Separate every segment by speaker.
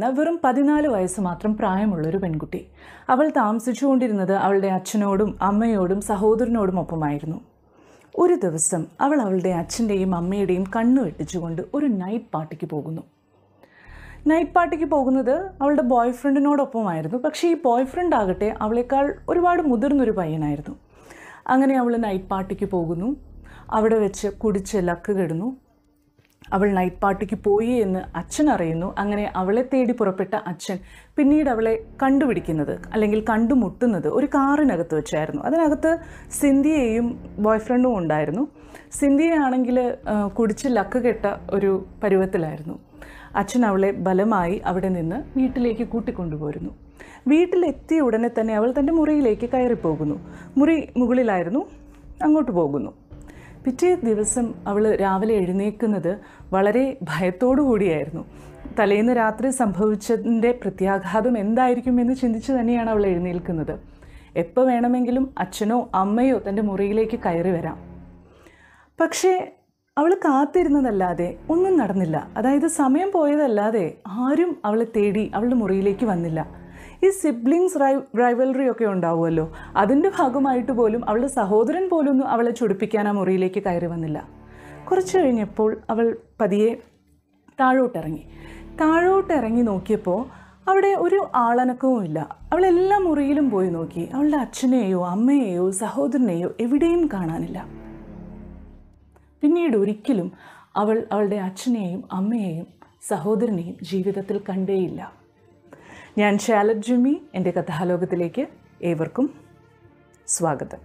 Speaker 1: അല്ല വെറും പതിനാല് വയസ്സ് മാത്രം പ്രായമുള്ളൊരു പെൺകുട്ടി അവൾ താമസിച്ചുകൊണ്ടിരുന്നത് അവളുടെ അച്ഛനോടും അമ്മയോടും സഹോദരനോടും ഒപ്പമായിരുന്നു ഒരു ദിവസം അവൾ അവളുടെ അച്ഛൻ്റെയും അമ്മയുടെയും കണ്ണു വെട്ടിച്ചുകൊണ്ട് ഒരു നൈറ്റ് പാർട്ടിക്ക് പോകുന്നു നൈറ്റ് പാർട്ടിക്ക് പോകുന്നത് അവളുടെ ബോയ് ഫ്രണ്ടിനോടൊപ്പമായിരുന്നു പക്ഷേ ഈ ബോയ് ഫ്രണ്ട് ആകട്ടെ അവളെക്കാൾ ഒരുപാട് മുതിർന്നൊരു പയ്യനായിരുന്നു അങ്ങനെ അവൾ നൈറ്റ് പാർട്ടിക്ക് പോകുന്നു അവിടെ വെച്ച് കുടിച്ച് ലക്ക് കെടുന്നു അവൾ നൈറ്റ് പാർട്ടിക്ക് പോയി എന്ന് അച്ഛൻ അറിയുന്നു അങ്ങനെ അവളെ തേടി പുറപ്പെട്ട അച്ഛൻ പിന്നീട് അവളെ കണ്ടുപിടിക്കുന്നത് അല്ലെങ്കിൽ കണ്ടുമുട്ടുന്നത് ഒരു കാറിനകത്ത് വെച്ചായിരുന്നു അതിനകത്ത് സിന്ധിയയും ബോയ് ഫ്രണ്ടും ഉണ്ടായിരുന്നു സിന്ധിയയാണെങ്കിൽ കുടിച്ച് ലക്ക് കെട്ട ഒരു പരുവത്തിലായിരുന്നു അച്ഛൻ അവളെ ബലമായി അവിടെ നിന്ന് വീട്ടിലേക്ക് കൂട്ടിക്കൊണ്ടുപോരുന്നു വീട്ടിലെത്തിയ ഉടനെ തന്നെ അവൾ തൻ്റെ മുറിയിലേക്ക് കയറിപ്പോകുന്നു മുറി മുകളിലായിരുന്നു അങ്ങോട്ട് പോകുന്നു പിറ്റേ ദിവസം അവൾ രാവിലെ എഴുന്നേൽക്കുന്നത് വളരെ ഭയത്തോടു കൂടിയായിരുന്നു തലേന്ന് രാത്രി സംഭവിച്ചതിൻ്റെ പ്രത്യാഘാതം എന്തായിരിക്കും എന്ന് ചിന്തിച്ച് തന്നെയാണ് അവൾ എഴുന്നേൽക്കുന്നത് എപ്പോൾ വേണമെങ്കിലും അച്ഛനോ അമ്മയോ തൻ്റെ മുറിയിലേക്ക് കയറി വരാം പക്ഷേ അവൾ കാത്തിരുന്നതല്ലാതെ ഒന്നും നടന്നില്ല അതായത് സമയം പോയതല്ലാതെ ആരും അവളെ തേടി അവളുടെ മുറിയിലേക്ക് വന്നില്ല ഈ സിബ്ലിങ്സ് റൈ റൈവലറി ഒക്കെ ഉണ്ടാവുമല്ലോ അതിൻ്റെ ഭാഗമായിട്ട് പോലും അവളുടെ സഹോദരൻ പോലും ഒന്നും അവളെ ചൊടിപ്പിക്കാൻ ആ മുറിയിലേക്ക് കയറി വന്നില്ല കുറച്ച് കഴിഞ്ഞപ്പോൾ അവൾ പതിയെ താഴോട്ടിറങ്ങി താഴോട്ടിറങ്ങി നോക്കിയപ്പോൾ അവിടെ ഒരു ആളനക്കവുമില്ല അവൾ എല്ലാ മുറിയിലും പോയി നോക്കി അവളുടെ അച്ഛനെയോ അമ്മയെയോ സഹോദരനെയോ എവിടെയും കാണാനില്ല പിന്നീട് ഒരിക്കലും അവൾ അവളുടെ അച്ഛനെയും അമ്മയെയും സഹോദരനെയും ജീവിതത്തിൽ കണ്ടേയില്ല ഞാൻ ഷാലറ്റ് ജിമ്മി എൻ്റെ കഥാലോകത്തിലേക്ക് ഏവർക്കും സ്വാഗതം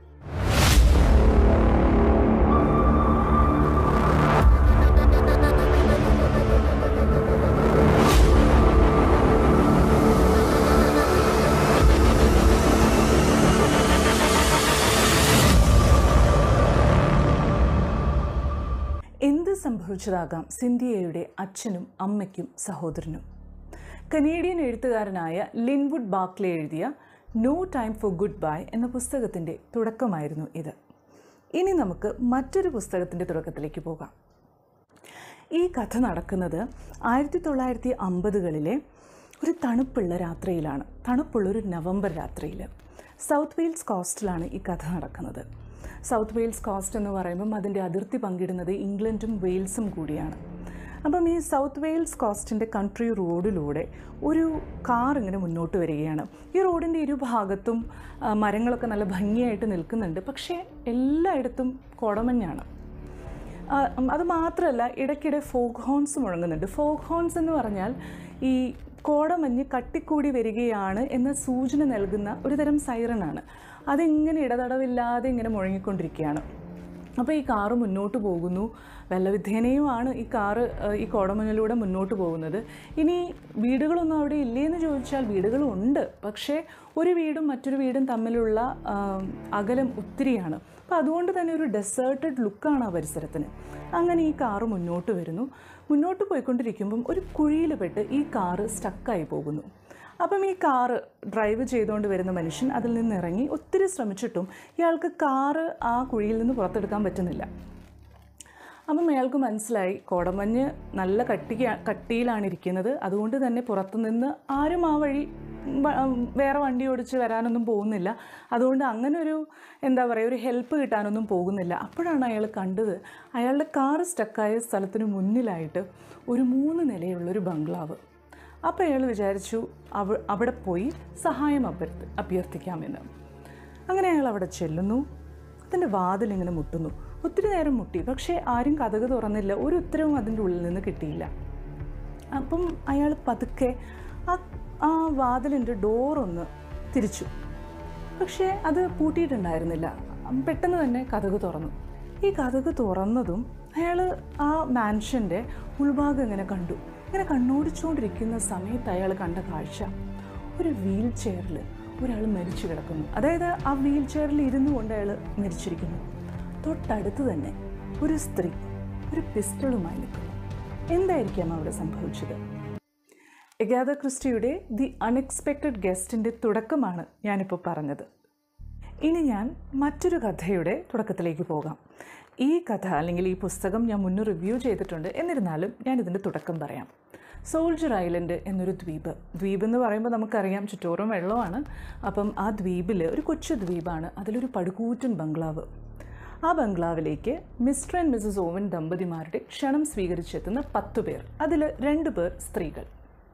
Speaker 1: എന്ത് സംഭവിച്ചതാകാം സിന്ധിയയുടെ അച്ഛനും അമ്മയ്ക്കും സഹോദരനും കനേഡിയൻ എഴുത്തുകാരനായ ലിൻവുഡ് ബാക്ലെ എഴുതിയ no time for goodbye എന്ന പുസ്തകത്തിൻ്റെ തുടക്കമായിരുന്നു ഇത് ഇനി നമുക്ക് മറ്റൊരു പുസ്തകത്തിൻ്റെ തുടക്കത്തിലേക്ക് പോകാം ഈ കഥ നടക്കുന്നത് ആയിരത്തി തൊള്ളായിരത്തി അമ്പതുകളിലെ ഒരു തണുപ്പുള്ള രാത്രിയിലാണ് തണുപ്പുള്ളൊരു നവംബർ രാത്രിയിൽ സൗത്ത് വെയിൽസ് കോസ്റ്റിലാണ് ഈ കഥ നടക്കുന്നത് സൗത്ത് വെയിൽസ് കോസ്റ്റ് എന്ന് പറയുമ്പം അതിൻ്റെ അതിർത്തി പങ്കിടുന്നത് ഇംഗ്ലണ്ടും വെയിൽസും കൂടിയാണ് അപ്പം ഈ സൗത്ത് വെയിൽസ് കോസ്റ്റിൻ്റെ കൺട്രി റോഡിലൂടെ ഒരു കാർ ഇങ്ങനെ മുന്നോട്ട് വരികയാണ് ഈ റോഡിൻ്റെ ഇരുഭാഗത്തും ആ, മരങ്ങളൊക്കെ നല്ല ഭംഗിയായിട്ട് നിൽക്കുന്നുണ്ട് പക്ഷേ എല്ലായിടത്തും കോടമഞ്ഞാണ് ആ, ഉം, അത് മാത്രമല്ല ഇടയ്ക്കിടെ ഫോക്ക് ഹോൺസ് മുഴങ്ങുന്നുണ്ട് ഫോക്ക് ഹോൺസ് എന്ന് പറഞ്ഞാൽ ഈ കോടമഞ്ഞ് കട്ടിക്കൂടി വരികയാണ് എന്ന സൂചന നൽകുന്ന ഒരു തരം സൈറനാണ് അതിങ്ങനെ ഇടതടവില്ലാതെ ഇങ്ങനെ മുഴങ്ങിക്കൊണ്ടിരിക്കുകയാണ് അപ്പോൾ ഈ കാറ് മുന്നോട്ട് പോകുന്നു വല്ലവിധേനയുമാണ് ഈ കാറ് ഏഹ്, ഈ കോടമഞ്ഞിലൂടെ മുന്നോട്ട് പോകുന്നത് ഇനി വീടുകളൊന്നും അവിടെ ഇല്ലേ എന്ന് ചോദിച്ചാൽ വീടുകളുണ്ട് പക്ഷേ ഒരു വീടും മറ്റൊരു വീടും തമ്മിലുള്ള ആം, അകലം ഒത്തിരിയാണ് അപ്പോൾ അതുകൊണ്ട് തന്നെ ഒരു ഡെസേർട്ടഡ് ലുക്കാണ് ആ പരിസരത്തിന് അങ്ങനെ ഈ കാറ് മുന്നോട്ട് വരുന്നു മുന്നോട്ട് പോയിക്കൊണ്ടിരിക്കുമ്പം ഒരു കുഴിയിൽ പെട്ട് ഈ കാറ് സ്റ്റക്കായി പോകുന്നു അപ്പം ഈ കാറ് ഡ്രൈവ് ചെയ്തുകൊണ്ട് വരുന്ന മനുഷ്യൻ അതിൽ നിന്ന് ഇറങ്ങി ഒത്തിരി ശ്രമിച്ചിട്ടും ഇയാൾക്ക് കാറ് ആ കുഴിയിൽ നിന്ന് പുറത്തെടുക്കാൻ പറ്റുന്നില്ല അപ്പം അയാൾക്ക് മനസ്സിലായി കോടമഞ്ഞ് നല്ല കട്ടിക്ക് കട്ടിയിലാണ് ഇരിക്കുന്നത് അതുകൊണ്ട് തന്നെ പുറത്തുനിന്ന് ആരും ആ വഴി വ- വേറെ വണ്ടി ഓടിച്ച് വരാനൊന്നും പോകുന്നില്ല അതുകൊണ്ട് അങ്ങനെ ഒരു എന്താ പറയുക ഒരു ഹെൽപ്പ് കിട്ടാനൊന്നും പോകുന്നില്ല അപ്പോഴാണ് അയാൾ കണ്ടത് അയാളുടെ കാറ് സ്റ്റക്കായ സ്ഥലത്തിന് മുന്നിലായിട്ട് ഒരു മൂന്ന് നിലയുള്ളൊരു ബംഗ്ലാവ് അപ്പോൾ അയാൾ വിചാരിച്ചു അവ അവിടെ പോയി സഹായം അഭ്യർത്ഥി അഭ്യർത്ഥിക്കാമെന്ന് അങ്ങനെ അയാൾ അവിടെ ചെല്ലുന്നു അതിൻ്റെ വാതിലിങ്ങനെ മുട്ടുന്നു ഒത്തിരി നേരം മുട്ടി പക്ഷേ ആരും കഥക് തുറന്നില്ല ഒരു ഉത്തരവും അതിൻ്റെ ഉള്ളിൽ നിന്ന് കിട്ടിയില്ല അപ്പം അയാൾ പതുക്കെ ആ ആ വാതിലിൻ്റെ ഡോറൊന്ന് തിരിച്ചു പക്ഷേ അത് പൂട്ടിയിട്ടുണ്ടായിരുന്നില്ല പെട്ടെന്ന് തന്നെ കഥക് തുറന്നു ഈ കഥക് തുറന്നതും അയാൾ ആ മാൻഷൻ്റെ ഉൾഭാഗം ഇങ്ങനെ കണ്ടു ഇങ്ങനെ കണ്ണോടിച്ചുകൊണ്ടിരിക്കുന്ന സമയത്ത് അയാൾ കണ്ട കാഴ്ച ഒരു വീൽ ചെയറിൽ ഒരാൾ മരിച്ചു കിടക്കുന്നു അതായത് ആ വീൽ ചെയറിൽ ഇരുന്നു കൊണ്ട് അയാൾ മരിച്ചിരിക്കുന്നു തൊട്ടടുത്ത് തന്നെ ഒരു സ്ത്രീ ഒരു പിസ്റ്റളുമായി നിൽക്കുന്നു എന്തായിരിക്കാം അവിടെ സംഭവിച്ചത് എഗാദ ക്രിസ്റ്റിയുടെ ദി അൺഎക്സ്പെക്റ്റഡ് ഗസ്റ്റിൻ്റെ തുടക്കമാണ് ഞാനിപ്പോൾ പറഞ്ഞത് ഇനി ഞാൻ മറ്റൊരു കഥയുടെ തുടക്കത്തിലേക്ക് പോകാം ഈ കഥ അല്ലെങ്കിൽ ഈ പുസ്തകം ഞാൻ മുന്നേ റിവ്യൂ ചെയ്തിട്ടുണ്ട് എന്നിരുന്നാലും ഞാൻ ഇതിൻ്റെ തുടക്കം പറയാം സോൾജർ ഐലൻഡ് എന്നൊരു ദ്വീപ് ദ്വീപ് എന്ന് പറയുമ്പോൾ നമുക്കറിയാം ചുറ്റോറും വെള്ളമാണ് അപ്പം ആ ദ്വീപിൽ ഒരു കൊച്ചു ദ്വീപാണ് അതിലൊരു പടുകൂറ്റൻ ബംഗ്ലാവ് ആ ബംഗ്ലാവിലേക്ക് മിസ്റ്റർ ആൻഡ് മിസസ് ഓവൻ ദമ്പതിമാരുടെ ക്ഷണം സ്വീകരിച്ചെത്തുന്ന പത്തു പേർ അതിൽ രണ്ട് പേർ സ്ത്രീകൾ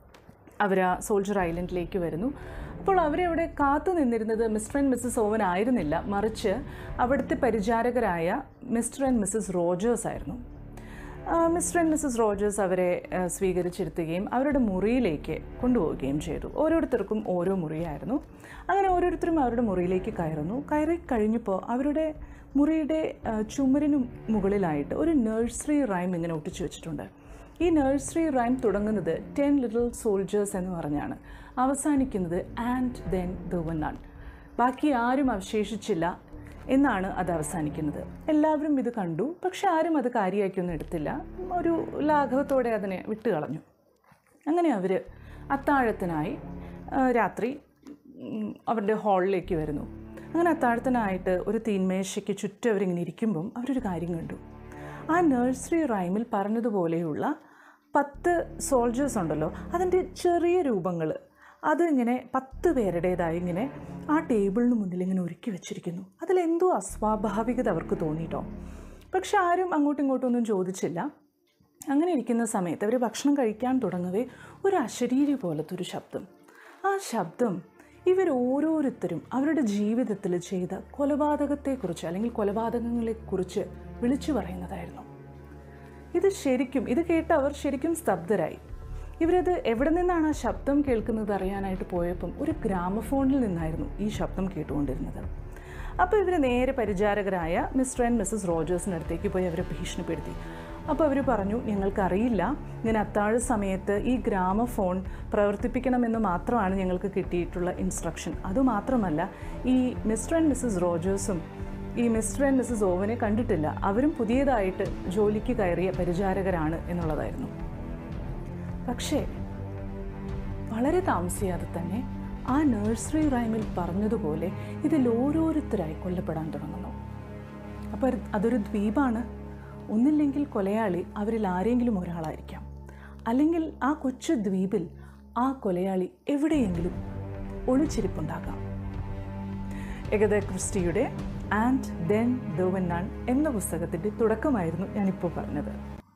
Speaker 1: അവർ ആ സോൾജർ ഐലൻഡിലേക്ക് വരുന്നു അപ്പോൾ അവരവിടെ കാത്തു നിന്നിരുന്നത് മിസ്റ്റർ ആൻഡ് മിസ്സസ് ഓവൻ ആയിരുന്നില്ല മറിച്ച് അവിടുത്തെ പരിചാരകരായ മിസ്റ്റർ ആൻഡ് മിസ്സസ് റോജേഴ്സ് ആയിരുന്നു ആ, മിസ്റ്റർ ആൻഡ് മിസ്സസ് റോജേഴ്സ് അവരെ ആ, സ്വീകരിച്ചിരുത്തുകയും അവരുടെ മുറിയിലേക്ക് കൊണ്ടുപോവുകയും ചെയ്തു ഓരോരുത്തർക്കും ഓരോ മുറിയായിരുന്നു അങ്ങനെ ഓരോരുത്തരും അവരുടെ മുറിയിലേക്ക് കയറുന്നു കയറി കഴിഞ്ഞപ്പോൾ അവരുടെ മുറിയുടെ ആ, ചുമരിനു മുകളിലായിട്ട് ഒരു നഴ്സറി റൈം ഇങ്ങനെ ഒട്ടിച്ചു വെച്ചിട്ടുണ്ട് ഈ നഴ്സറി റൈം തുടങ്ങുന്നത് ടെൻ ലിറ്റിൽ സോൾജേഴ്സ് എന്ന് പറഞ്ഞാണ് അവസാനിക്കുന്നത് ആൻഡ് ദെൻ ദ വണ്ണാണ് ബാക്കി ആരും അവശേഷിച്ചില്ല എന്നാണ് അത് അവസാനിക്കുന്നത് എല്ലാവരും ഇത് കണ്ടു പക്ഷെ ആരും അത് കാര്യമാക്കിയൊന്നും എടുത്തില്ല ഒരു ലാഘവത്തോടെ അതിനെ വിട്ടുകളഞ്ഞു അങ്ങനെ അവർ അത്താഴത്തിനായി ആ, രാത്രി ഉം, അവരുടെ ഹാളിലേക്ക് വരുന്നു അങ്ങനെ അത്താഴത്തിനായിട്ട് ഒരു തീന്മേശയ്ക്ക് ചുറ്റും അവരിങ്ങനെ ഇരിക്കുമ്പം അവരൊരു കാര്യം കണ്ടു ആ നഴ്സറി റൈമിൽ പറഞ്ഞതുപോലെയുള്ള പത്ത് സോൾജേഴ്സ് ഉണ്ടല്ലോ അതിൻ്റെ ചെറിയ രൂപങ്ങൾ അതിങ്ങനെ പത്ത് പേരുടേതായി ഇങ്ങനെ ആ ടേബിളിന് മുന്നിൽ ഇങ്ങനെ ഒരുക്കി വെച്ചിരിക്കുന്നു അതിലെന്തോ അസ്വാഭാവികത അവർക്ക് തോന്നിയിട്ടോ പക്ഷെ ആരും അങ്ങോട്ടും ഇങ്ങോട്ടും ഒന്നും ചോദിച്ചില്ല അങ്ങനെ ഇരിക്കുന്ന സമയത്ത് അവർ ഭക്ഷണം കഴിക്കാൻ തുടങ്ങവേ ഒരു അശരീരി പോലത്തെ ഒരു ശബ്ദം ആ ശബ്ദം ഇവർ ഓരോരുത്തരും അവരുടെ ജീവിതത്തിൽ ചെയ്ത കൊലപാതകത്തെക്കുറിച്ച് അല്ലെങ്കിൽ കൊലപാതകങ്ങളെക്കുറിച്ച് വിളിച്ചു പറയുന്നതായിരുന്നു ഇത് ശരിക്കും ഇത് കേട്ട് അവർ ശരിക്കും സ്തബ്ധരായി ഇവരത് എവിടെ നിന്നാണ് ആ ശബ്ദം കേൾക്കുന്നത് അറിയാനായിട്ട് പോയപ്പം ഒരു ഗ്രാമഫോണിൽ നിന്നായിരുന്നു ഈ ശബ്ദം കേട്ടുകൊണ്ടിരുന്നത് അപ്പോൾ ഇവർ നേരെ പരിചാരകരായ മിസ്റ്റർ ആൻഡ് മിസ്സസ് റോജേഴ്സിൻ്റെ അടുത്തേക്ക് പോയി അവരെ ഭീഷണിപ്പെടുത്തി അപ്പോൾ അവർ പറഞ്ഞു ഞങ്ങൾക്കറിയില്ല ഇങ്ങനെ അത്താഴ സമയത്ത് ഈ ഗ്രാമഫോൺ പ്രവർത്തിപ്പിക്കണമെന്ന് മാത്രമാണ് ഞങ്ങൾക്ക് കിട്ടിയിട്ടുള്ള ഇൻസ്ട്രക്ഷൻ അതുമാത്രമല്ല ഈ മിസ്റ്റർ ആൻഡ് മിസ്സസ് റോജേഴ്സും ഈ മിസ്റ്റർ ആൻഡ് മിസ്സസ് ഓവനെ കണ്ടിട്ടില്ല അവരും പുതിയതായിട്ട് ജോലിക്ക് കയറിയ പരിചാരകരാണ് എന്നുള്ളതായിരുന്നു പക്ഷേ വളരെ താമസിയാതെ തന്നെ ആ നഴ്സറി റൈമിൽ പറഞ്ഞതുപോലെ ഇതിൽ ഓരോരുത്തരായി കൊല്ലപ്പെടാൻ തുടങ്ങുന്നു അപ്പോൾ അതൊരു ദ്വീപാണ് ഒന്നില്ലെങ്കിൽ കൊലയാളി അവരിൽ ആരെങ്കിലും ഒരാളായിരിക്കാം അല്ലെങ്കിൽ ആ കൊച്ചു ദ്വീപിൽ ആ കൊലയാളി എവിടെയെങ്കിലും ഒളിച്ചിരിപ്പുണ്ടാകാം എഗത ക്രിസ്റ്റിയുടെ ആൻഡ് ദെൻ ദവൻ നൺ എന്ന പുസ്തകത്തിൻ്റെ തുടക്കമായിരുന്നു ഞാനിപ്പോൾ പറഞ്ഞത്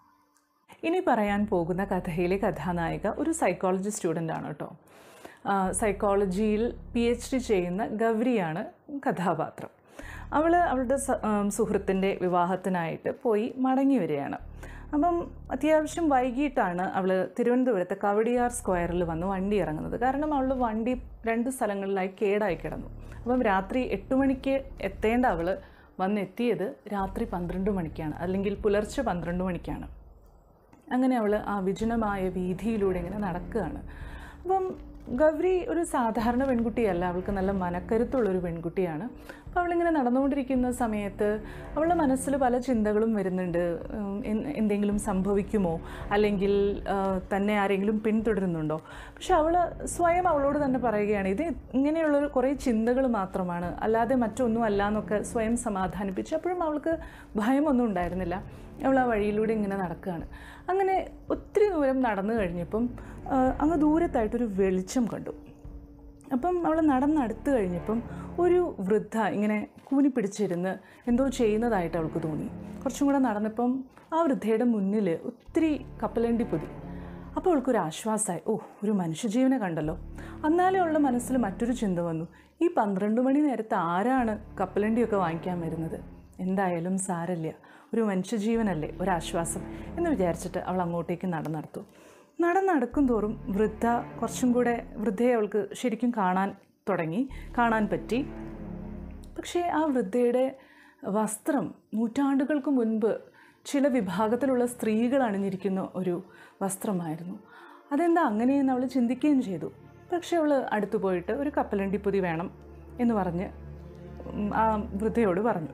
Speaker 1: ഇനി പറയാൻ പോകുന്ന കഥയിലെ കഥാനായിക ഒരു സൈക്കോളജി സ്റ്റുഡൻ്റ് ആണ് കേട്ടോ ആ, സൈക്കോളജിയിൽ പി എച്ച് ഡി ചെയ്യുന്ന ഗൗരിയാണ് കഥാപാത്രം അവൾ അവളുടെ സ- ആം, സുഹൃത്തിൻ്റെ വിവാഹത്തിനായിട്ട് പോയി മടങ്ങി വരികയാണ് അപ്പം അത്യാവശ്യം വൈകിട്ടാണ് അവൾ തിരുവനന്തപുരത്തെ കവടിയാർ സ്ക്വയറിൽ വന്ന് വണ്ടി ഇറങ്ങുന്നത് കാരണം അവൾ വണ്ടി രണ്ട് സ്ഥലങ്ങളിലായി കേടായി കിടന്നു അപ്പം രാത്രി എട്ട് മണിക്ക് എത്തേണ്ട അവൾ വന്നെത്തിയത് രാത്രി പന്ത്രണ്ട് മണിക്കാണ് അല്ലെങ്കിൽ പുലർച്ചെ പന്ത്രണ്ട് മണിക്കാണ് അങ്ങനെ അവൾ ആ വിജനമായ വീതിയിലൂടെ ഇങ്ങനെ നടക്കുകയാണ് അപ്പം ഗൗരി ഒരു സാധാരണ പെൺകുട്ടിയല്ല അവൾക്ക് നല്ല മനക്കരുത്തുള്ളൊരു പെൺകുട്ടിയാണ് അപ്പോൾ അവളിങ്ങനെ നടന്നുകൊണ്ടിരിക്കുന്ന സമയത്ത് അവളുടെ മനസ്സിൽ പല ചിന്തകളും വരുന്നുണ്ട് ഉം, എൻ- എന്തെങ്കിലും സംഭവിക്കുമോ അല്ലെങ്കിൽ ആ, തന്നെ ആരെങ്കിലും പിന്തുടരുന്നുണ്ടോ പക്ഷെ അവൾ സ്വയം അവളോട് തന്നെ പറയുകയാണ് ഇത് ഇങ്ങനെയുള്ള കുറേ ചിന്തകൾ മാത്രമാണ് അല്ലാതെ മറ്റൊന്നും അല്ല എന്നൊക്കെ സ്വയം സമാധാനിപ്പിച്ച് അപ്പോഴും അവൾക്ക് ഭയമൊന്നും ഉണ്ടായിരുന്നില്ല അവൾ ആ വഴിയിലൂടെ ഇങ്ങനെ നടക്കുകയാണ് അങ്ങനെ ഒത്തിരി ദൂരം നടന്നു കഴിഞ്ഞപ്പം ആ, അങ്ങ് ദൂരത്തായിട്ടൊരു വെളിച്ചം കണ്ടു അപ്പം അവൾ നടന്നടുത്ത് കഴിഞ്ഞപ്പം ഒരു വൃദ്ധ ഇങ്ങനെ കൂനി പിടിച്ചിരുന്ന് എന്തോ ചെയ്യുന്നതായിട്ട് അവൾക്ക് തോന്നി കുറച്ചും കൂടെ നടന്നപ്പം ആ വൃദ്ധയുടെ മുന്നിൽ ഒത്തിരി കപ്പലണ്ടി പൊതി അപ്പോൾ അവൾക്കൊരു ആശ്വാസമായി ഓ ഒരു മനുഷ്യജീവനെ കണ്ടല്ലോ എന്നാലും അവളുടെ മനസ്സിൽ മറ്റൊരു ചിന്ത വന്നു ഈ പന്ത്രണ്ട് മണി നേരത്തെ ആരാണ് കപ്പലണ്ടിയൊക്കെ വാങ്ങിക്കാൻ വരുന്നത് എന്തായാലും സാരല്ല ഒരു മനുഷ്യജീവനല്ലേ ഒരാശ്വാസം എന്ന് വിചാരിച്ചിട്ട് അവൾ അങ്ങോട്ടേക്ക് നടന്നെടുത്തു നടന്നടക്കും തോറും വൃദ്ധ കുറച്ചും കൂടെ വൃദ്ധയെ അവൾക്ക് ശരിക്കും കാണാൻ തുടങ്ങി കാണാൻ പറ്റി പക്ഷേ ആ വൃദ്ധയുടെ വസ്ത്രം നൂറ്റാണ്ടുകൾക്ക് മുൻപ് ചില വിഭാഗത്തിലുള്ള സ്ത്രീകൾ അണിഞ്ഞിരിക്കുന്ന ഒരു വസ്ത്രമായിരുന്നു അതെന്താ അങ്ങനെയെന്ന് അവൾ ചിന്തിക്കുകയും ചെയ്തു പക്ഷേ അവൾ അടുത്തു പോയിട്ട് ഒരു കപ്പലണ്ടിപ്പൊതി വേണം എന്ന് പറഞ്ഞ് ഉം, ആ വൃദ്ധയോട് പറഞ്ഞു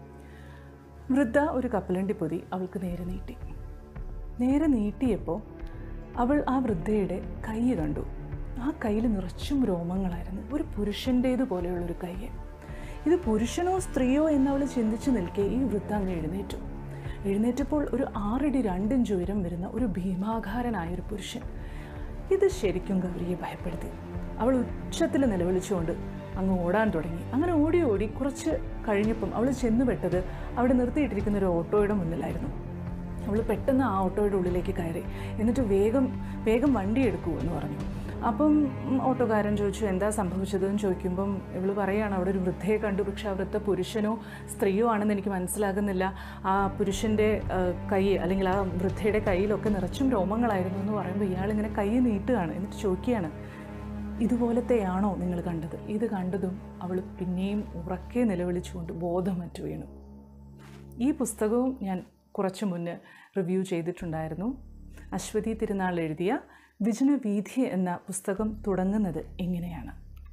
Speaker 1: വൃദ്ധ ഒരു കപ്പലണ്ടി പൊതി അവൾക്ക് നേരെ നീട്ടി നേരെ നീട്ടിയപ്പോൾ അവൾ ആ വൃദ്ധയുടെ കൈ കണ്ടു ആ കയ്യിൽ നിറച്ചും രോമങ്ങളായിരുന്നു ഒരു പുരുഷൻ്റേത് പോലെയുള്ളൊരു കൈ ഇത് പുരുഷനോ സ്ത്രീയോ എന്നവൾ ചിന്തിച്ചു നിൽക്കെ ഈ വൃദ്ധ അങ്ങ് എഴുന്നേറ്റു എഴുന്നേറ്റപ്പോൾ ഒരു ആറടി രണ്ടിഞ്ച് ഉയരം വരുന്ന ഒരു ഭീമാകാരനായ ഒരു പുരുഷൻ ഇത് ശരിക്കും ഗൗരിയെ ഭയപ്പെടുത്തി അവൾ ഉച്ചത്തിൽ നിലവിളിച്ചുകൊണ്ട് അങ്ങ് ഓടാൻ തുടങ്ങി അങ്ങനെ ഓടി ഓടി കുറച്ച് കഴിഞ്ഞപ്പം അവൾ ചെന്നുപെട്ടത് അവിടെ നിർത്തിയിട്ടിരിക്കുന്ന ഒരു ഓട്ടോയുടെ മുന്നിലായിരുന്നു അവൾ പെട്ടെന്ന് ആ ഓട്ടോയുടെ ഉള്ളിലേക്ക് കയറി എന്നിട്ട് വേഗം വേഗം വണ്ടി എടുക്കൂ എന്ന് പറഞ്ഞു അപ്പം ഉം, ഓട്ടോക്കാരൻ ചോദിച്ചു എന്താ സംഭവിച്ചതെന്ന് ചോദിക്കുമ്പം ഇവൾ പറയുകയാണ് അവിടെ ഒരു വൃദ്ധയെ കണ്ടു പക്ഷെ ആ വൃദ്ധ പുരുഷനോ സ്ത്രീയോ ആണെന്ന് എനിക്ക് മനസ്സിലാകുന്നില്ല ആ പുരുഷൻ്റെ ആ, കൈ അല്ലെങ്കിൽ ആ വൃദ്ധയുടെ കയ്യിലൊക്കെ നിറച്ചും രോമങ്ങളായിരുന്നു എന്ന് പറയുമ്പോൾ ഇയാളിങ്ങനെ കൈ നീട്ടുകയാണ് എന്നിട്ട് ചോദിക്കുകയാണ് ഇതുപോലത്തെയാണോ നിങ്ങൾ കണ്ടത് ഇത് കണ്ടതും അവൾ പിന്നെയും ഉറക്കെ നിലവിളിച്ചുകൊണ്ട് ബോധമറ്റു വീണു ഈ പുസ്തകവും ഞാൻ കുറച്ച് മുന്നേ റിവ്യൂ ചെയ്തിട്ടുണ്ടായിരുന്നു അശ്വതി തിരുനാൾ എഴുതിയ വിജനവീഥി എന്ന പുസ്തകം തുടങ്ങുന്നത് ഇങ്ങനെയാണ്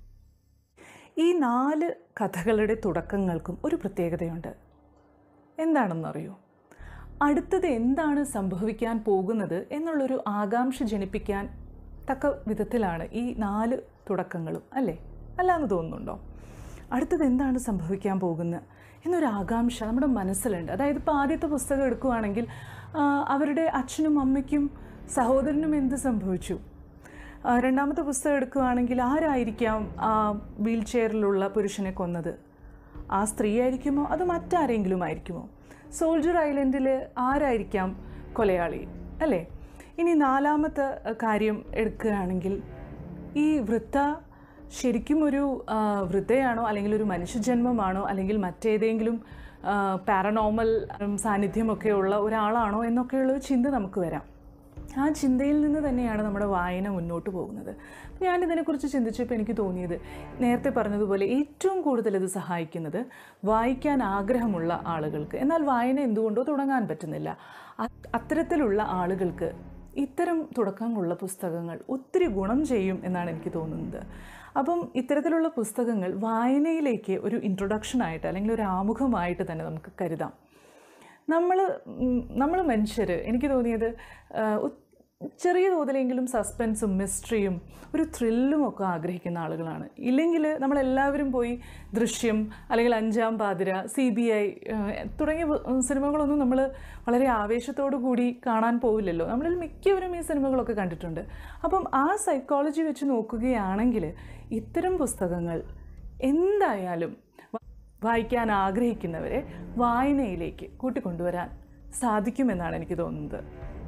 Speaker 1: ഈ നാല് കഥകളുടെ തുടക്കങ്ങൾക്കും ഒരു പ്രത്യേകതയുണ്ട് എന്താണെന്നറിയോ അടുത്തത് എന്താണ് സംഭവിക്കാൻ പോകുന്നത് എന്നുള്ളൊരു ആകാംക്ഷ ജനിപ്പിക്കാൻ തക്ക വിധത്തിലാണ് ഈ നാല് തുടക്കങ്ങളും അല്ലേ അല്ലാന്ന് തോന്നുന്നുണ്ടോ അടുത്തത് എന്താണ് സംഭവിക്കാൻ പോകുന്നത് എന്നൊരു ആകാംക്ഷ നമ്മുടെ മനസ്സിലുണ്ട് അതായത് ഇപ്പോൾ ആദ്യത്തെ പുസ്തകം എടുക്കുകയാണെങ്കിൽ ആ, അവരുടെ അച്ഛനും അമ്മയ്ക്കും സഹോദരനും എന്ത് സംഭവിച്ചു ആ, രണ്ടാമത്തെ പുസ്തകം എടുക്കുകയാണെങ്കിൽ ആരായിരിക്കാം ആ വീൽ ചെയറിലുള്ള പുരുഷനെ കൊന്നത് ആ സ്ത്രീ ആയിരിക്കുമോ അത് മറ്റാരെങ്കിലും ആയിരിക്കുമോ സോൾജർ ഐലൻഡിൽ ആരായിരിക്കാം കൊലയാളി അല്ലേ ഇനി നാലാമത്തെ അഹ്, കാര്യം എടുക്കുകയാണെങ്കിൽ ഈ വൃദ്ധ ശരിക്കും ഒരു ആ, വൃദ്ധയാണോ അല്ലെങ്കിൽ ഒരു മനുഷ്യജന്മമാണോ അല്ലെങ്കിൽ മറ്റേതെങ്കിലും പാരനോമൽ സാന്നിധ്യമൊക്കെ ഉള്ള ഒരാളാണോ എന്നൊക്കെയുള്ള ഒരു ചിന്ത നമുക്ക് വരാം ആ ചിന്തയിൽ നിന്ന് തന്നെയാണ് നമ്മുടെ വായന മുന്നോട്ട് പോകുന്നത് ഞാനിതിനെക്കുറിച്ച് ചിന്തിച്ചപ്പോൾ എനിക്ക് തോന്നിയത് നേരത്തെ പറഞ്ഞതുപോലെ ഏറ്റവും കൂടുതൽ ഇത് സഹായിക്കുന്നത് വായിക്കാൻ ആഗ്രഹമുള്ള ആളുകൾക്ക് എന്നാൽ വായന എന്തുകൊണ്ടോ തുടങ്ങാൻ പറ്റുന്നില്ല അ- അത്തരത്തിലുള്ള ആളുകൾക്ക് ഇത്തരം തുടക്കമുള്ള പുസ്തകങ്ങൾ ഒത്തിരി ഗുണം ചെയ്യും എന്നാണ് എനിക്ക് തോന്നുന്നത് അപ്പം ഇത്തരത്തിലുള്ള പുസ്തകങ്ങൾ വായനയിലേക്ക് ഒരു ഇൻട്രൊഡക്ഷനായിട്ട് അല്ലെങ്കിൽ ഒരു ആമുഖമായിട്ട് തന്നെ നമുക്ക് കരുതാം നമ്മൾ നമ്മൾ മനുഷ്യർ എനിക്ക് തോന്നിയത് ആ, ഒ- ചെറിയ തോതിലെങ്കിലും സസ്പെൻസും മിസ്റ്ററിയും ഒരു ത്രില്ലും ഒക്കെ ആഗ്രഹിക്കുന്ന ആളുകളാണ് ഇല്ലെങ്കിൽ നമ്മളെല്ലാവരും പോയി ദൃശ്യം അല്ലെങ്കിൽ അഞ്ചാം പാതിര സി ബി ഐ തുടങ്ങിയ പു- സിനിമകളൊന്നും നമ്മൾ വളരെ ആവേശത്തോടു കൂടി കാണാൻ പോവില്ലല്ലോ നമ്മളിൽ മിക്കവരും ഈ സിനിമകളൊക്കെ കണ്ടിട്ടുണ്ട് അപ്പം ആ സൈക്കോളജി വെച്ച് നോക്കുകയാണെങ്കിൽ ഇത്തരം പുസ്തകങ്ങൾ എന്തായാലും വായിക്കാൻ ആഗ്രഹിക്കുന്നവരെ വായനയിലേക്ക് കൂട്ടിക്കൊണ്ടുവരാൻ സാധിക്കുമെന്നാണ് എനിക്ക് തോന്നുന്നത്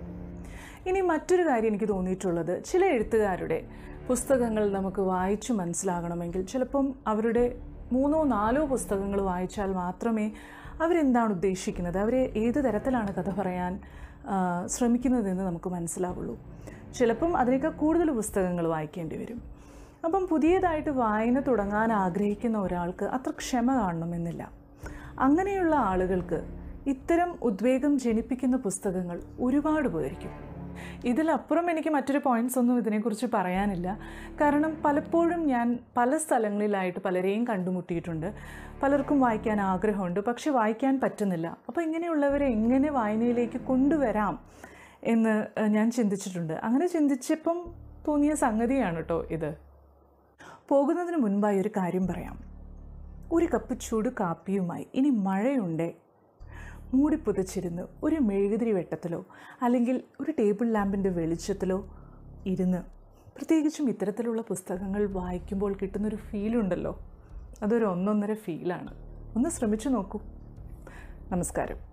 Speaker 1: ഇനി മറ്റൊരു കാര്യം എനിക്ക് തോന്നിയിട്ടുള്ളത് ചില എഴുത്തുകാരുടെ പുസ്തകങ്ങൾ നമുക്ക് വായിച്ചു മനസ്സിലാകണമെങ്കിൽ ചിലപ്പം അവരുടെ മൂന്നോ നാലോ പുസ്തകങ്ങൾ വായിച്ചാൽ മാത്രമേ അവരെന്താണ് ഉദ്ദേശിക്കുന്നത് അവരെ ഏത് തരത്തിലാണ് കഥ പറയാൻ ആ, ശ്രമിക്കുന്നതെന്ന് നമുക്ക് മനസ്സിലാവുള്ളൂ ചിലപ്പം അതിനേക്കാൾ കൂടുതൽ പുസ്തകങ്ങൾ വായിക്കേണ്ടി വരും അപ്പം പുതിയതായിട്ട് വായന തുടങ്ങാൻ ആഗ്രഹിക്കുന്ന ഒരാൾക്ക് അത്ര ക്ഷമ കാണണമെന്നില്ല അങ്ങനെയുള്ള ആളുകൾക്ക് ഇത്തരം ഉദ്വേഗം ജനിപ്പിക്കുന്ന പുസ്തകങ്ങൾ ഒരുപാട് ഉപകരിക്കും ഇതിലപ്പുറം എനിക്ക് മറ്റൊരു പോയിന്റ്സ് ഒന്നും ഇതിനെക്കുറിച്ച് പറയാനില്ല കാരണം പലപ്പോഴും ഞാൻ പല സ്ഥലങ്ങളിലായിട്ട് പലരെയും കണ്ടുമുട്ടിയിട്ടുണ്ട് പലർക്കും വായിക്കാൻ ആഗ്രഹമുണ്ട് പക്ഷെ വായിക്കാൻ പറ്റുന്നില്ല അപ്പോൾ ഇങ്ങനെയുള്ളവരെ എങ്ങനെ വായനയിലേക്ക് കൊണ്ടുവരാം എന്ന് ഏഹ്, ഞാൻ ചിന്തിച്ചിട്ടുണ്ട് അങ്ങനെ ചിന്തിച്ചപ്പം തോന്നിയ സംഗതിയാണ് കേട്ടോ ഇത് പോകുന്നതിന് മുൻപായി ഒരു കാര്യം പറയാം ഒരു കപ്പ് ചൂട് കാപ്പിയുമായി ഇനി മഴയുണ്ടേ മൂടി പുതച്ചിരുന്ന് ഒരു മെഴുകുതിരി വെട്ടത്തിലോ അല്ലെങ്കിൽ ഒരു ടേബിൾ ലാമ്പിൻ്റെ വെളിച്ചത്തിലോ ഇരുന്ന് പ്രത്യേകിച്ചും ഇത്തരത്തിലുള്ള പുസ്തകങ്ങൾ വായിക്കുമ്പോൾ കിട്ടുന്നൊരു ഫീലുണ്ടല്ലോ അതൊരു ഒന്നൊന്നര ഫീലാണ് ഒന്ന് ശ്രമിച്ചു നോക്കൂ നമസ്കാരം